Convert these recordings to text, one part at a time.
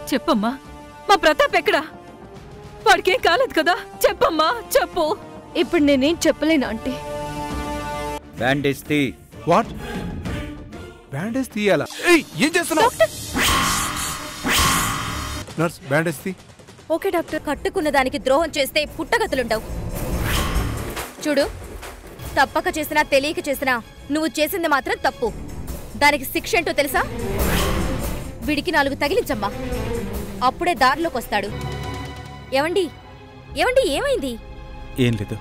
చెప్పమ్మా మా ప్రతాప్ ఎక్కడా వాడికేం కాలేదు కదా చెప్పమ్మా చెప్పు ఇప్పుడు నేనేం చెప్పలేను ఆంటీ బ్యాండేజ్ తీ వాట్ బ్యాండేజ్ తీయాలా ఏయ్ ఏం చేస్తున్నావు నర్స్ బ్యాండేజ్ తీ ఓకే డాక్టర్ కట్టుకున్న దానికి ద్రోహం చేస్తే పుట్టగతులుండవు చూడు తప్పక చేసినా తెలియక చేసినా నువ్వు చేసింది మాత్రం తప్పు దానికి శిక్ష ఏంటో తెలుసా వీడికి నాలుగు తగిలించమ్మా అప్పుడే దారిలోకి వస్తాడు ఏమండి ఏమండి ఏమైంది ఏం లేదు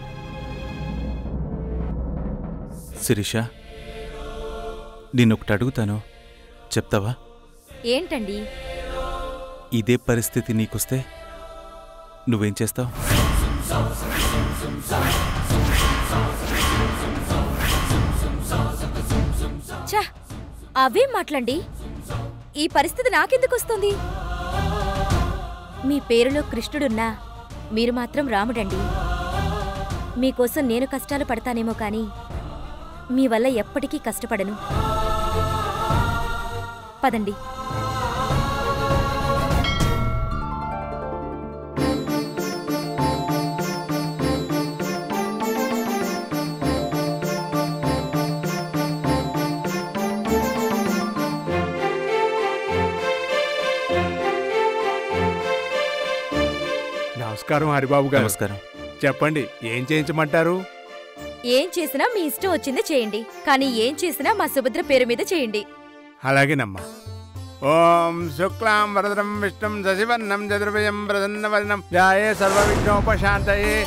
శిరీష నిన్నొకటి అడుగుతాను చెప్తావా ఏంటండి ఇదే పరిస్థితి నీకొస్తే నువ్వేం చేస్తావు ఛ అవేం మాట్లాండి ఈ పరిస్థితి నాకెందుకు వస్తుంది మీ పేరులో కృష్ణుడున్నా మీరు మాత్రం రాముడండి మీకోసం నేను కష్టాలు పడతానేమో కానీ మీ వల్ల ఎప్పటికీ కష్టపడను పదండి నమస్కారం హరిబాబు గారు నమస్కారం చెప్పండి ఏం చేయించమంటారు ఏం చేసినా మీ ఇష్టం వచ్చింది చేయండి కానీ ఏం చేసినా మా సుభద్ర పేరు మీద చేయండి అలాగేనమ్మా ఓం శుక్లాం వరదరం విష్ణుం శశివర్ణం చతుర్భయం ప్రసన్నవదనం జాయే సర్వ విఘ్నోపశాంతయే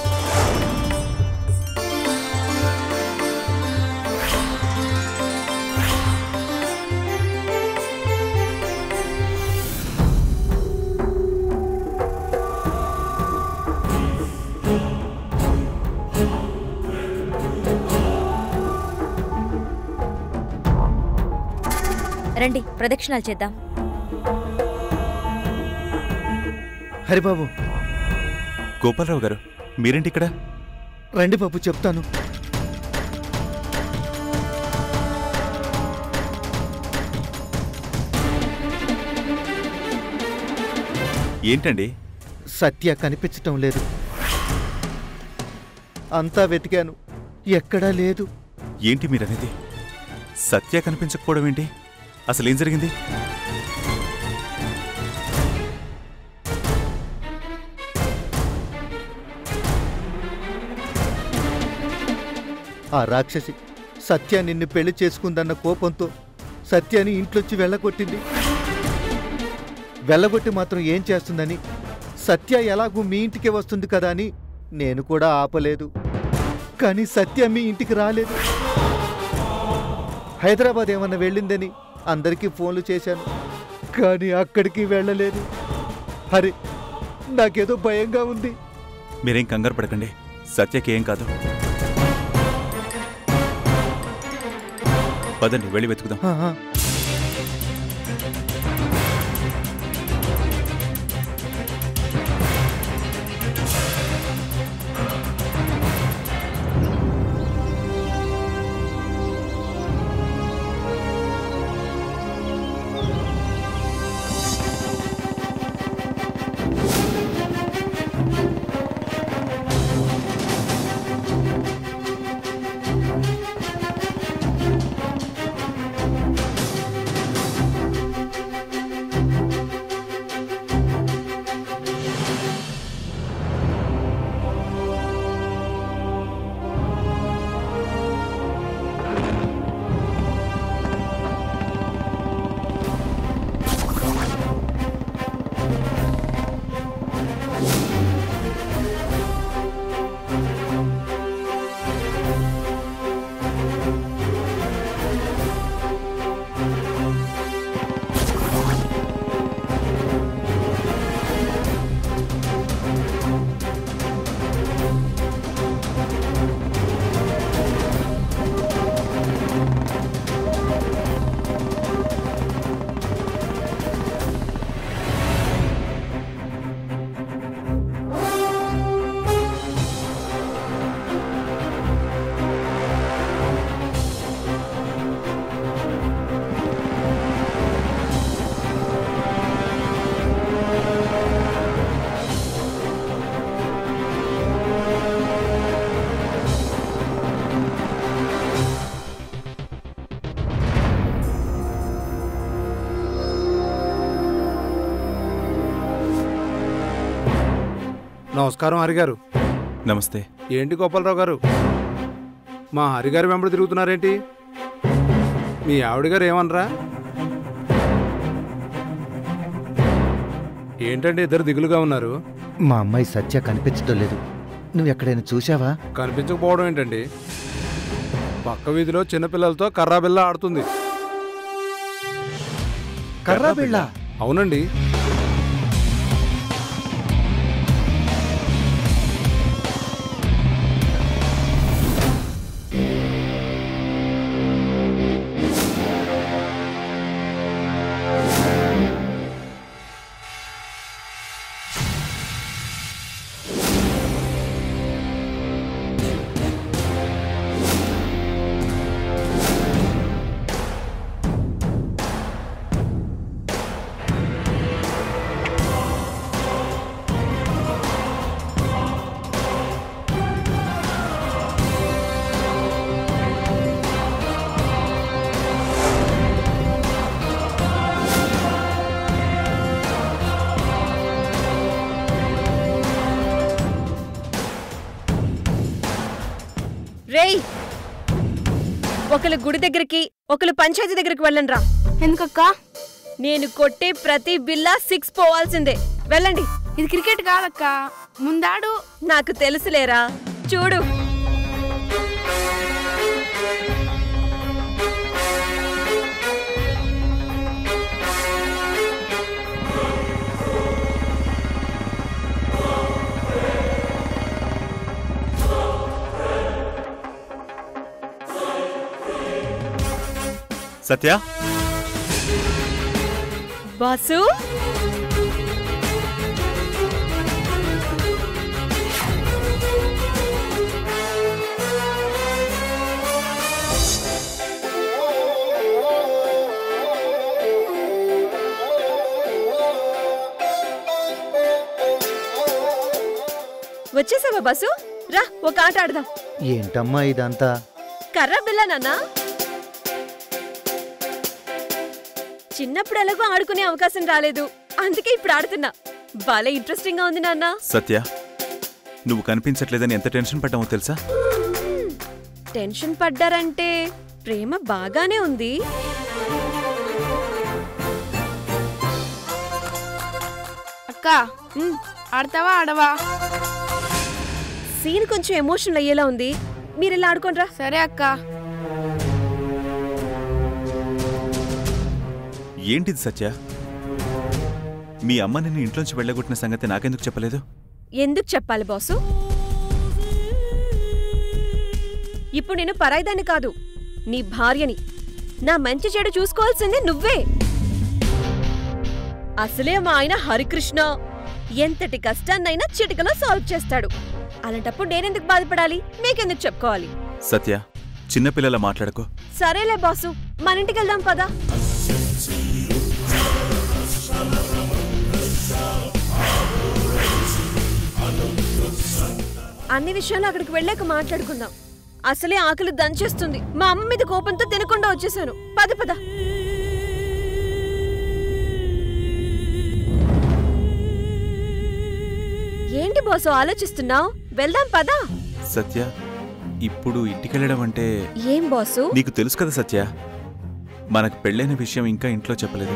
రండి ప్రదక్షిణాలు చేద్దాం హరిబాబు గోపాలరావు గారు మీరేంటి ఇక్కడ రండి బాబు చెప్తాను ఏంటండి సత్య కనిపించటం లేదు అంతా వెతికాను ఎక్కడా లేదు ఏంటి మీరనేది సత్య కనిపించకపోవడం ఏంటి అసలు ఏం జరిగింది ఆ రాక్షసి సత్య నిన్ను పెళ్లి చేసుకుందన్న కోపంతో సత్యాని ఇంట్లోంచి వెళ్ళగొట్టింది వెళ్ళగొట్టి మాత్రం ఏం చేస్తుందని సత్య ఎలాగూ మీ ఇంటికి వస్తుంది కదా అని నేను కూడా ఆపలేదు కానీ సత్య మీ ఇంటికి రాలేదు హైదరాబాద్ ఏమన్నా వెళ్ళిందని అందరికీ ఫోన్లు చేశాను కానీ అక్కడికి వెళ్ళలేదు హరి నాకేదో భయంగా ఉంది మీరేం కంగారు పడకండి సత్యకి ఏం కాదు పదండి వెళ్ళి వెతుకుదాం ఆ, ఆ. నమస్కారం హరిగారు నమస్తే ఏంటి గోపాలరావు గారు మా హరిగారి వెంబడి తిరుగుతున్నారేంటి మీ ఆవిడ గారు ఏమనరా ఏంటండి ఇద్దరు దిగులుగా ఉన్నారు మా అమ్మాయి సత్య కనిపించడం లేదు నువ్వు ఎక్కడైనా చూసావా కనిపించకపోవడం ఏంటండి పక్క వీధిలో చిన్నపిల్లలతో కర్రా బిల్ల ఆడుతుంది కర్రా బిళ్ళ అవునండి రేయ్ ఒకళ్ళు గుడి దగ్గరికి ఒకళ్ళు పంచాయతీ దగ్గరికి వెళ్ళండి రా ఎందుకక్క నేను కొట్టే ప్రతి బిల్లా సిక్స్ పోవాల్సిందే వెళ్ళండి ఇది క్రికెట్ కాదక్క ముందాడు నాకు తెలుసులేరా చూడు సత్య బాసు వచ్చేసావా బాసు రా ఒక ఆట ఆడదాం ఏంటమ్మా ఇదంతా కర్ర బిల్ల నాన్నా చిన్నప్పుడు ఎలాగో ఆడుకునే అవకాశం రాలేదు అందుకే ఇప్పుడు ఆడుతున్నా భలే ఇంట్రెస్టింగ్ గా ఉంది నాన్న సత్య నువ్వు కనిపించట్లేదని ఎంత టెన్షన్ పడ్డామో తెలుసా టెన్షన్ పడ్డారంటే ప్రేమ బాగానే ఉంది అక్క ఉమ్, ఆడతావా ఆడవా సీన్ కొంచెం ఎమోషనల్ అయ్యేలా ఉంది మీరు ఇలా ఆడుకోనరా సరే అక్క ఏంటిది సత్య మీ అమ్మ నిన్ను ఇంట్లోంచి వెళ్ళగొట్టిన సంగతి నాకెందుకు చెప్పలేదు ఎందుకు చెప్పాలి బాసు ఇప్పుడు నేను పరాయిదాన్ని కాదు నీ భార్యని నా మంచి చెడు చూసుకోవాల్సింది నువ్వే అసలే మా ఆయన హరికృష్ణ ఎంతటి కష్టాన్నైనా చిటికలో సాల్వ్ చేస్తాడు అలాంటప్పుడు నేనెందుకు బాధపడాలి మీకెందుకు చెప్పుకోవాలి సత్య చిన్నపిల్లల మాట్లాడకో సరేలే బాసు మన ఇంటికి వెళ్దాం పదా అన్ని విషయాలు అక్కడికి వెళ్ళాక మాట్లాడుకుందాం అసలే ఆకలి దంచేస్తుంది మా అమ్మ మీద కోపంతో తినకుండా వచ్చేసాను పద పద ఏంటి బాసు ఆలోచిస్తున్నావు వెళ్దాం పదా సత్య ఇప్పుడు ఇంటికెళ్ళడం అంటే ఏం బాసు నీకు తెలుసు కదా సత్య మనకు పెళ్ళైన విషయం ఇంకా ఇంట్లో చెప్పలేదు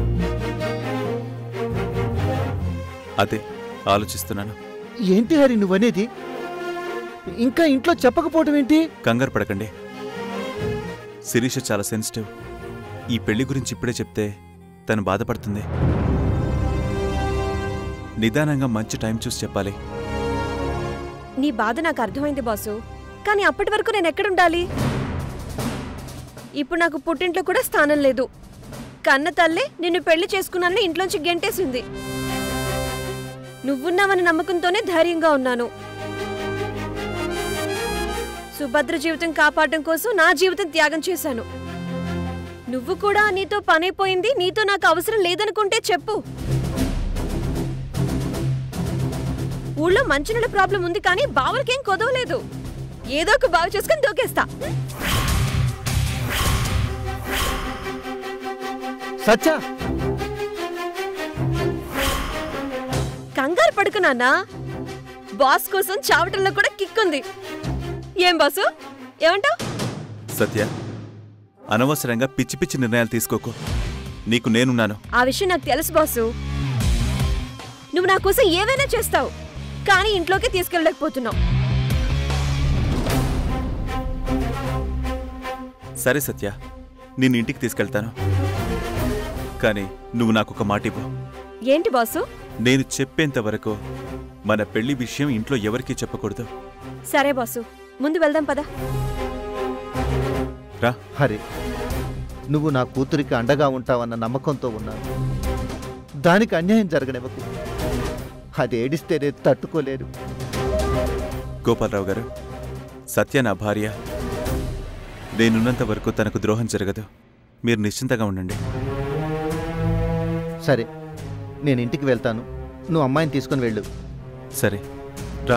అదే ఆలోచిస్తున్నాను ఏంటి హరి నువ్వనేది ఇంకా ఇంట్లో చెప్పకపోవటం ఏంటి కంగారు పడకండి శిరీష చాలా సెన్సిటివ్ ఈ పెళ్లి గురించి ఇప్పుడే చెప్తే తను బాధపడుతుంది నిదానంగా మంచి టైం చూసి చెప్పాలి నీ బాధ నాకు అర్థమైంది బాసు కానీ అప్పటి వరకు నేను ఎక్కడుండాలి ఇప్పుడు నాకు పుట్టింట్లో కూడా స్థానం లేదు కన్న తల్లే నిన్ను పెళ్లి చేసుకున్నానని ఇంట్లోంచి గెంటేసింది నువ్వున్నావని నమ్మకంతోనే ధైర్యంగా ఉన్నాను సుభద్ర జీవితం కాపాడడం కోసం నా జీవితం త్యాగం చేశాను నువ్వు కూడా నీతో పనైపోయింది నీతో నాకు అవసరం లేదనుకుంటే చెప్పు ఊళ్ళో మంచినీళ్ళ ప్రాబ్లం ఉంది కానీ బావులకేం కొదవలేదు ఏదో ఒక బావి చేసుకుని దూకేస్తా సత్య కంగారు పడుకున్నానా బాస్ కోసం చావటంలో కూడా కిక్ ఉంది ఏం బాసు ఏమంటావ్ సత్య అనవసరంగా పిచ్చి పిచ్చి నిర్ణయాలు తీసుకోకు నీకు నేనున్నాను ఆ విషయం నాకు తెలుసు బాసు నువ్వు నా కోసం ఏవైనా చేస్తావు కానీ ఇంట్లోకి తీసుకెళ్ళలేకపోతున్నావు సరే సత్య నేను ఇంటికి తీసుకెళ్తాను కానీ నువ్వు నాకు ఒక మాట ఇవ్వు ఏంటి బాసు నేను చెప్పేంత వరకు మన పెళ్లి విషయం ఇంట్లో ఎవరికీ చెప్పకూడదు సరే బాసు ముందు వెళ్దాం పదా రా హరి నువ్వు నా కూతురికి అండగా ఉంటావన్న నమ్మకంతో ఉన్నాను దానికి అన్యాయం జరగనివ్వకు అది ఏడిస్తేనే తట్టుకోలేరు గోపాలరావు గారు సత్య నా భార్య నేనున్నంత వరకు తనకు ద్రోహం జరగదు మీరు నిశ్చింతగా ఉండండి సరే నేను ఇంటికి వెళ్తాను నువ్వు అమ్మాయిని తీసుకుని వెళ్ళు సరే రా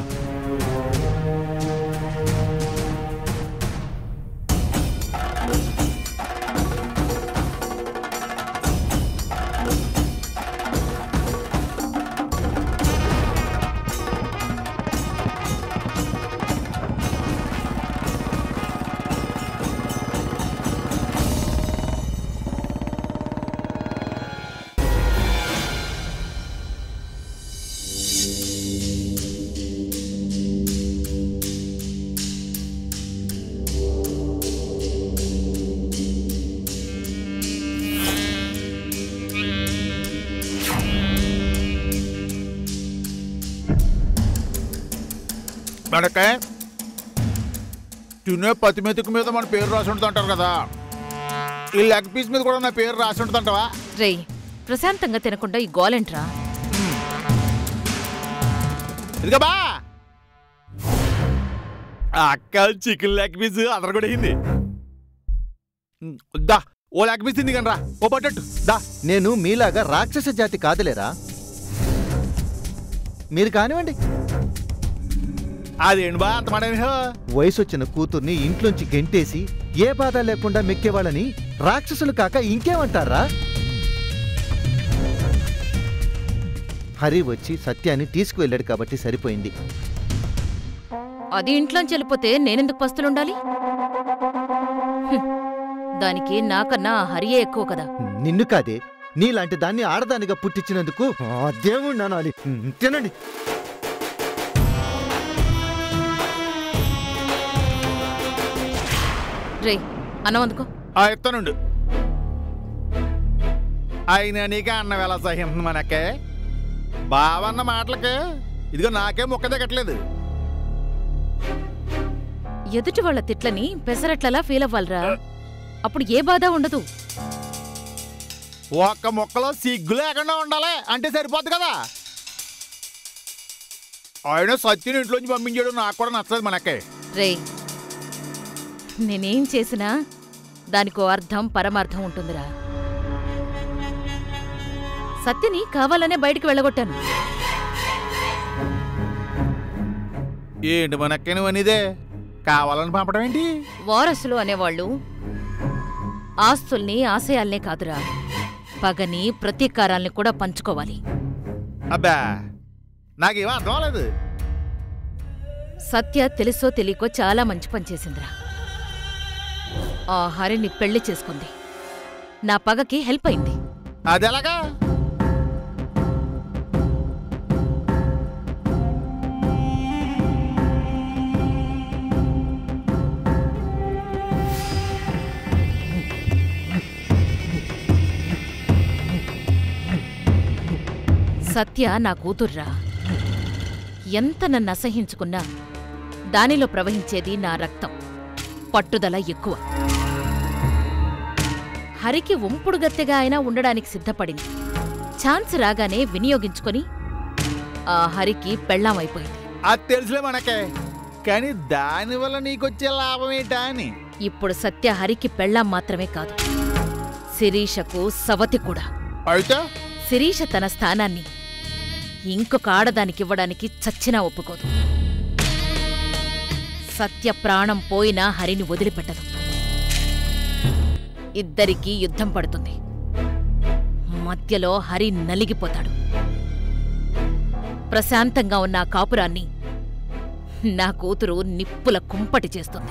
మనకే తినే పతి మెతుకు మీద మన పేరు రాసి ఉంటుంది అంటారు కదా ఈ లెగ్ పీస్ మీద కూడా నా పేరు రాసి ఉంటుంది అంటావా రేయ్ ప్రశాంతంగా తినకుండా ఈ గోలెంట్రా ఇదిగా బా ఆ అక్క చికెన్ లెగ్ పీస్ అదర కూడా అయింది దా ఓ లెగ్ పీస్ తింది కనరా ఓ పట్టట్టు దా నేను మీలాగా రాక్షస జాతి కాదులేరా మీరు కానివ్వండి అదేంటి బా అంత మాట వయసు వచ్చిన కూతుర్ని ఇంట్లోంచి గెంటేసి ఏ బాధ లేకుండా మెక్కేవాళ్ళని రాక్షసులు కాక ఇంకేమంటారా హరి వచ్చి సత్యాన్ని తీసుకువెళ్ళాడు కాబట్టి సరిపోయింది అది ఇంట్లోంచి వెళ్ళిపోతే నేనెందుకు పస్తులుండాలి హ్మ్. దానికి నాకన్నా ఆ హరియే ఎక్కువ కదా నిన్ను కాదే నీలాంటి దాన్ని ఆడదానిగా పుట్టించినందుకు ఆ దేవుణ్ణి అనాలి తినండి రేయ్ అన్నం అందుకో ఆ ఎత్తనుండు అయినా నీకే అన్న ఎలా సహింది మనకే బావన్న మాటలకి ఇదిగో నాకే మొక్క దిగట్లేదు ఎదుటి వాళ్ళ తిట్లని పెసరట్లలా ఫీల్ అవ్వాలిరా అప్పుడు ఏ బాధ ఉండదు ఒక్క మొక్కలో సిగ్గు లేకుండా ఉండాలి అంటే సరిపోద్ది కదా ఆయన సత్యని ఇంట్లోంచి పంపించాడు నాకు కూడా నచ్చలేదు మనకే రేయ్ నేనేం చేసినా దానికో అర్థం పరమార్థం ఉంటుందిరా సత్యని కావాలనే బయటికి వెళ్ళగొట్టాను ఏంటి మనకే నువ్వు అనేదే కావాలని పంపడం ఏంటి వారసులు అనేవాళ్ళు ఆస్తుల్ని ఆశయాల్నే కాదురా పగని ప్రతీకారాల్ని కూడా పంచుకోవాలి అబ్బా నాకేమో అర్థం అవ్వలేదు సత్య తెలుసో తెలియకో చాలా మంచి పని చేసిందిరా ఆ హరిని పెళ్లి చేసుకుంది నా పగకి హెల్ప్ అయింది అది ఎలాగా సత్య నా కూతుర్రా ఎంత నన్ను అసహించుకున్నా దానిలో ప్రవహించేది నా రక్తం పట్టుదల ఎక్కువ హరికి ఉంపుడు గత్తెగా అయినా ఉండడానికి సిద్ధపడింది ఛాన్స్ రాగానే వినియోగించుకొని ఆ హరికి పెళ్ళామైపోయింది అది తెలుసులే మనకే కానీ దానివల్ల నీకొచ్చే లాభం ఏంటా అని ఇప్పుడు సత్య హరికి పెళ్ళాం మాత్రమే కాదు శిరీషకు సవతి కూడా అయితే శిరీష తన స్థానాన్ని ఇంకొక ఆడదానికివ్వడానికి చచ్చినా ఒప్పుకోదు సత్య ప్రాణం పోయినా హరిని వదిలిపెట్టదు ఇద్దరికీ యుద్ధం పడుతుంది మధ్యలో హరి నలిగిపోతాడు ప్రశాంతంగా ఉన్న ఆ కాపురాన్ని నా కూతురు నిప్పుల కుంపటి చేస్తుంది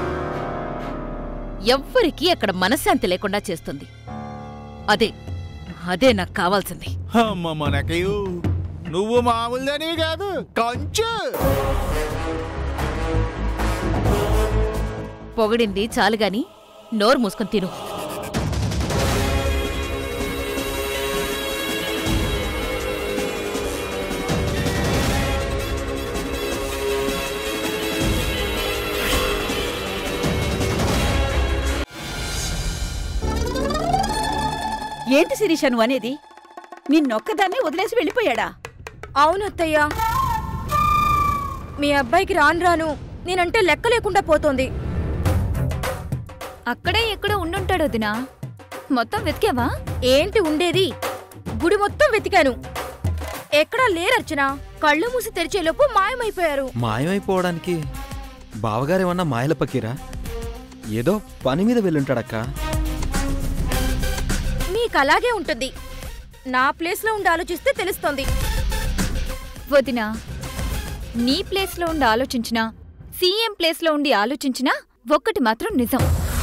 ఎవ్వరికీ అక్కడ మనశ్శాంతి లేకుండా చేస్తుంది అదే అదే నాకు కావాల్సింది అమ్మ మనకయ్యూ నువ్వు మామూలుదానివి కాదు కంచు పొగిడింది చాలుగాని నోరు మూసుకొని తిను ఏంటి శిరీష నువ్వు అనేది నిన్నొక్కదాన్ని వదిలేసి వెళ్ళిపోయాడా అవును అత్తయ్య మీ అబ్బాయికి రాను రాను నేనంటే లెక్క లేకుండా పోతోంది అక్కడే ఎక్కడో ఉండుంటాడు వదినా మొత్తం వెతికావా ఏంటి ఉండేది గుడి మొత్తం వెతికాను ఎక్కడా లేరర్చన కళ్ళు మూసి తెరిచేలోపు మాయమైపోయారు మాయమైపోవడానికి బావగారేమన్నా మాయల పకీరా ఏదో పని మీద వెళ్ళుంటాడక్క మీకు అలాగే ఉంటుంది నా ప్లేస్లో ఉండి ఆలోచిస్తే తెలుస్తోంది వదినా నీ ప్లేస్లో ఉండి ఆలోచించినా సీఎం ప్లేస్లో ఉండి ఆలోచించినా ఒక్కటి మాత్రం నిజం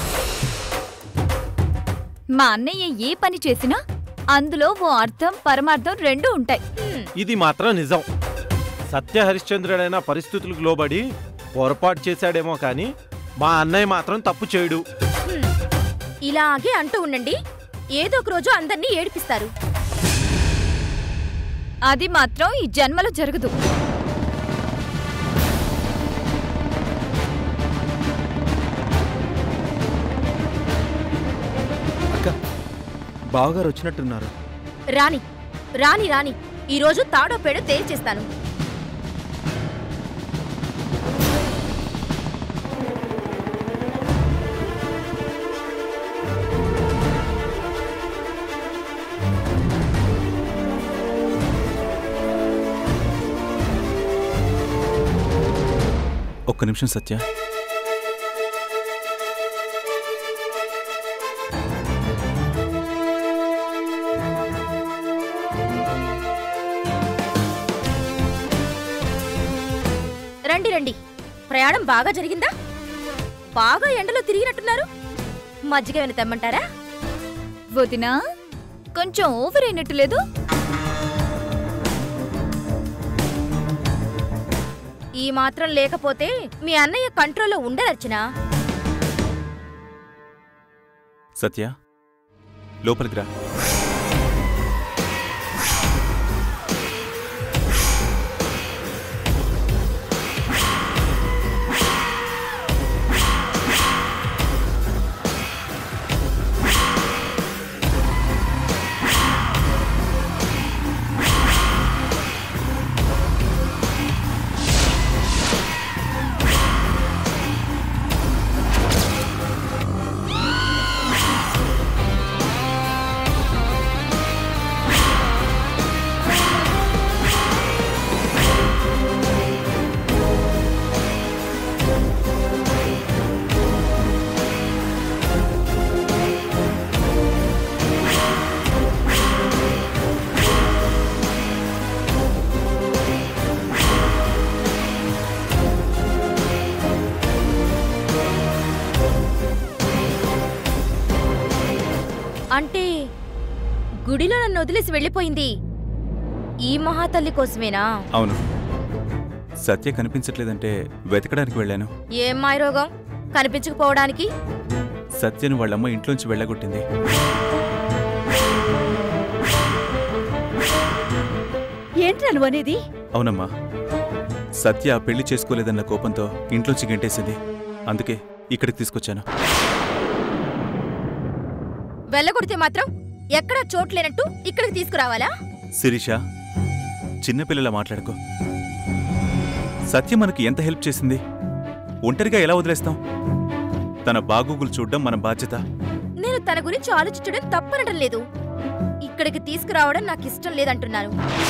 మా అన్నయ్య ఏ పని చేసినా అందులో ఓ అర్థం పరమార్థం రెండూ ఉంటాయి ఇది మాత్రం నిజం సత్య హరిశ్చంద్రుడైన పరిస్థితులకు లోబడి పొరపాటు చేశాడేమో కానీ మా అన్నయ్య మాత్రం తప్పు చేయడు ఇలాగే అంటూ ఉండండి ఏదో ఒక రోజు అందర్నీ ఏడిపిస్తారు అది మాత్రం ఈ జన్మలో జరగదు అక్క బావగారు వచ్చినట్టున్నారు రాని రాని రాని ఈరోజు తాడో పేడో తేల్చేస్తాను ఒక్క నిమిషం సత్య రండి రండి ప్రయాణం బాగా జరిగిందా బాగా ఎండలో తిరిగినట్టున్నారు మజ్జిగ ఏమైనా తెమ్మంటారా వదినా కొంచెం ఓవర్ అయినట్టు లేదు ఈ మాత్రం లేకపోతే మీ అన్నయ్య కంట్రోల్లో ఉండరచనా సత్య లోపలికి రా అంటే గుడిలో నన్ను వదిలేసి వెళ్ళిపోయింది ఈ మహాతల్లి కోసమేనా అవును సత్య కనిపించట్లేదంటే వెతకడానికి వెళ్ళాను ఏం మాయరోగం కనిపించకపోవడానికి సత్యను వాళ్ళమ్మ ఇంట్లోంచి వెళ్ళగొట్టింది ఏంట్రా నువ్వు అనేది అవునమ్మా సత్య ఆ పెళ్లి చేసుకోలేదన్న కోపంతో ఇంట్లోంచి గెంటేసింది అందుకే ఇక్కడికి తీసుకొచ్చాను వెళ్ళగొడితే మాత్రం ఎక్కడా చోట్లేనట్టు ఇక్కడికి తీసుకురావాలా శిరీష చిన్నపిల్లల మాట్లాడుకో సత్య మనకి ఎంత హెల్ప్ చేసింది ఒంటరిగా ఎలా వదిలేస్తాం తన బాగోగులు చూడడం మన బాధ్యత నేను తన గురించి ఆలోచించడం తప్పనడం లేదు ఇక్కడికి తీసుకురావడం నాకు ఇష్టం లేదంటున్నాను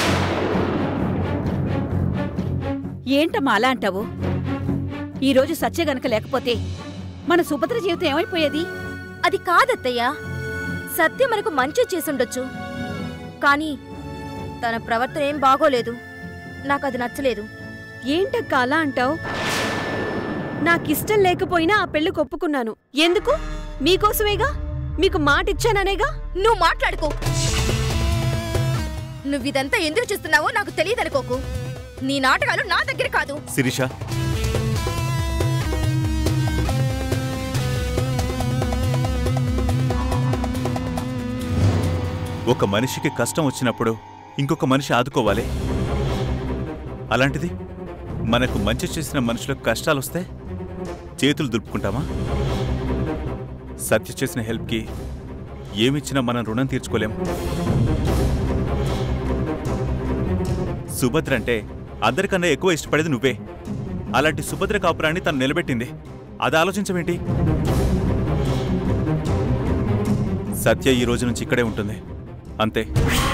ఏంటమ్మా అలా అంటావు ఈరోజు సత్య గనక లేకపోతే మన సుభద్ర జీవితం ఏమైపోయేది అది కాదత్తయ్యా సత్య మనకు మంచి చేసుండొచ్చు కానీ తన ప్రవర్తన ఏం బాగోలేదు నాకు అది నచ్చలేదు ఏంటక్క అలా అంటావు నాకిష్టం లేకపోయినా ఆ పెళ్లికి ఒప్పుకున్నాను ఎందుకు మీకోసమేగా మీకు మాట ఇచ్చాననేగా నువ్వు మాట్లాడుకో నువ్విదంతా ఎందుకు చూస్తున్నావో నాకు తెలియదనుకోకు నీ నాటకాలు నా దగ్గర కాదు శిరీష ఒక మనిషికి కష్టం వచ్చినప్పుడు ఇంకొక మనిషి ఆదుకోవాలి అలాంటిది మనకు మంచి చేసిన మనుషులకు కష్టాలొస్తే చేతులు దులుపుకుంటామా సత్య చేసిన హెల్ప్కి ఏమిచ్చినా మనం రుణం తీర్చుకోలేం సుభద్ర అంటే అందరికన్నా ఎక్కువ ఇష్టపడేది నువ్వే అలాంటి సుభద్ర కాపురాన్ని తను నిలబెట్టింది అది ఆలోచించమేంటి సత్య ఈ రోజు నుంచి ఇక్కడే ఉంటుంది అంతే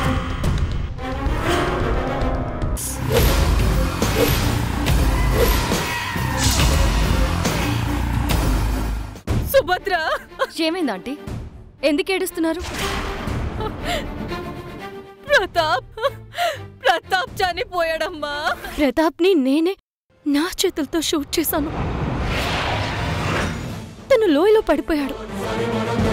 సుభద్ర ఏమైంది ఆంటీ ఎందుకు ఏడుస్తున్నారు ప్రతాప్ ప్రతాప్ చనిపోయాడమ్మా ప్రతాప్ని నేనే నా చేతులతో షూట్ చేశాను తను లోయలో పడిపోయాడు